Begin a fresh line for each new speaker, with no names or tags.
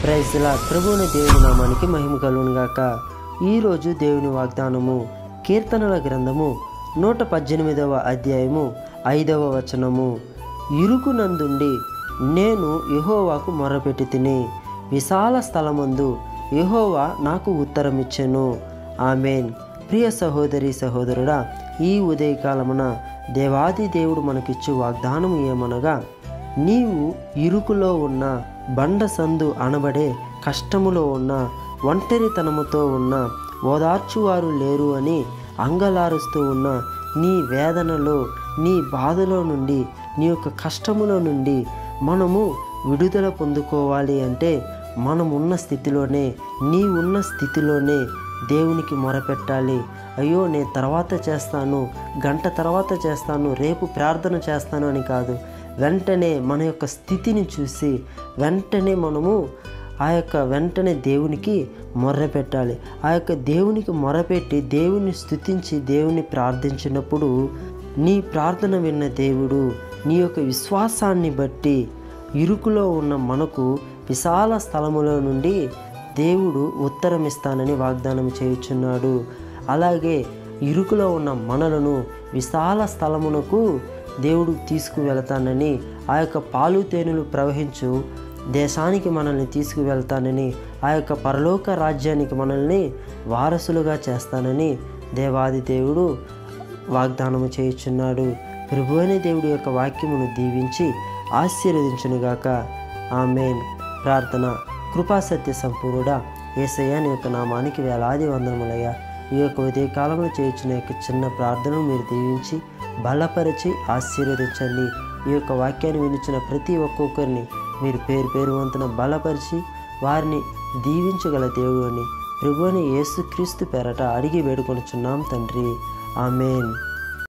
ప్రైజ్లా ప్రభువుని దేవుని నామానికి మహిమ కలుగును గాక ఈరోజు దేవుని వాగ్దానము కీర్తనల గ్రంథము నూట పద్దెనిమిదవ అధ్యాయము ఐదవ వచనము ఇరుకునందుండి నేను యెహోవాకు మొరపెట్టి తిని విశాల స్థలమందు యెహోవా నాకు ఉత్తరమిచ్చెను ఆమెన్ ప్రియ సహోదరి సహోదరుడా ఈ ఉదయకాలమున దేవాది దేవుడు మనకిచ్చు వాగ్దానం ఏమనగా నీవు ఇరుకులో ఉన్న బండ సందు అనబడే కష్టములో ఉన్న ఒంటరితనముతో ఉన్న ఓదార్చువారు లేరు అని అంగలారుస్తూ ఉన్న నీ వేదనలో నీ బాధలో నుండి నీ యొక్క కష్టములో నుండి మనము విడుదల పొందుకోవాలి అంటే మనం ఉన్న స్థితిలోనే నీ ఉన్న స్థితిలోనే దేవునికి మొరపెట్టాలి అయ్యో నేను తర్వాత చేస్తాను గంట తర్వాత చేస్తాను రేపు ప్రార్థన చేస్తాను అని కాదు వెంటనే మన యొక్క స్థితిని చూసి వెంటనే మనము ఆ యొక్క వెంటనే దేవునికి మొర్ర పెట్టాలి ఆ యొక్క దేవునికి మొరపెట్టి దేవుని స్థుతించి దేవుని ప్రార్థించినప్పుడు నీ ప్రార్థన విన్న దేవుడు నీ యొక్క విశ్వాసాన్ని బట్టి ఇరుకులో ఉన్న మనకు విశాల స్థలములో నుండి దేవుడు ఉత్తరం ఇస్తానని వాగ్దానం చేయుచున్నాడు అలాగే ఇరుకులో ఉన్న మనలను విశాల స్థలమునకు దేవుడు తీసుకువెళతానని ఆ యొక్క పాలు తేనెలు ప్రవహించు దేశానికి మనల్ని తీసుకువెళ్తానని ఆ యొక్క పరలోక రాజ్యానికి మనల్ని వారసులుగా చేస్తానని దేవాది దేవుడు వాగ్దానము చేయుచున్నాడు ప్రభు అనే దేవుడి యొక్క వాక్యమును దీవించి ఆశీర్వదించునుగాక ఆమెన్ ప్రార్థన కృపాసత్య సంపూర్ణుడా ఏసయ్య నీ యొక్క నామానికి వేలాది వందనములయ్యా ఈ యొక్క ఉదయకాలంలో చేయించిన యొక్క చిన్న ప్రార్థనను మీరు దీవించి బలపరిచి ఆశీర్వదించండి ఈ యొక్క వాక్యాన్ని వినిచిన ప్రతి ఒక్కొక్కరిని మీరు పేరు పేరు వంతున బలపరిచి వారిని దీవించగల దేవుడు అని ప్రభు అని యేసుక్రీస్తు పేరట అడిగి వేడుకొనుచున్నాం తండ్రి ఆమెన్